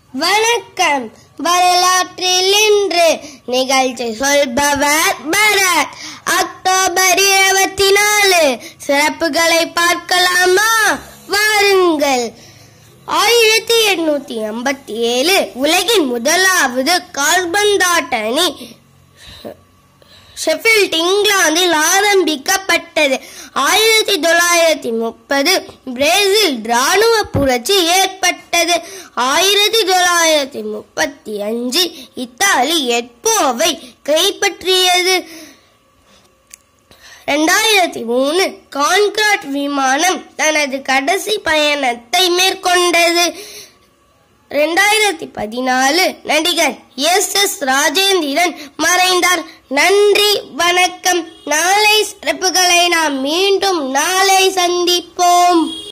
வணக்கம் வரலாற்றில் இன்று நிகழ்ச்சி சொல்பவர் பரத் அக்டோபர் இருபத்தி நாலு சிறப்புகளை பார்க்கலாமா வாருங்கள் ஆயிரத்தி எண்ணூத்தி எண்பத்தி ஏழு உலகின் முதலாவது கால்பந்தாட்ட அணி ஷெஃபீல்ட் இங்கிலாந்தில் ஆரம்பிக்கப்பட்டது ஆயிரத்தி தொள்ளாயிரத்தி முப்பது பிரேசில் ராணுவ புரட்சி ஏற்பட்டது ஆயிரத்தி தொள்ளாயிரத்தி முப்பத்தி அஞ்சு இத்தாலி எட்போவை கைப்பற்றியது ரெண்டாயிரத்தி மூணு கான்கிராட் விமானம் தனது கடைசி பயணத்தை மேற்கொண்டது ரெண்டாயிரத்தி பதினாலு நடிகர் எஸ் எஸ் ராஜேந்திரன் மறைந்தார் நன்றி வணக்கம் நாளை சிறப்புகளை நாம் மீண்டும் நாளை சந்திப்போம்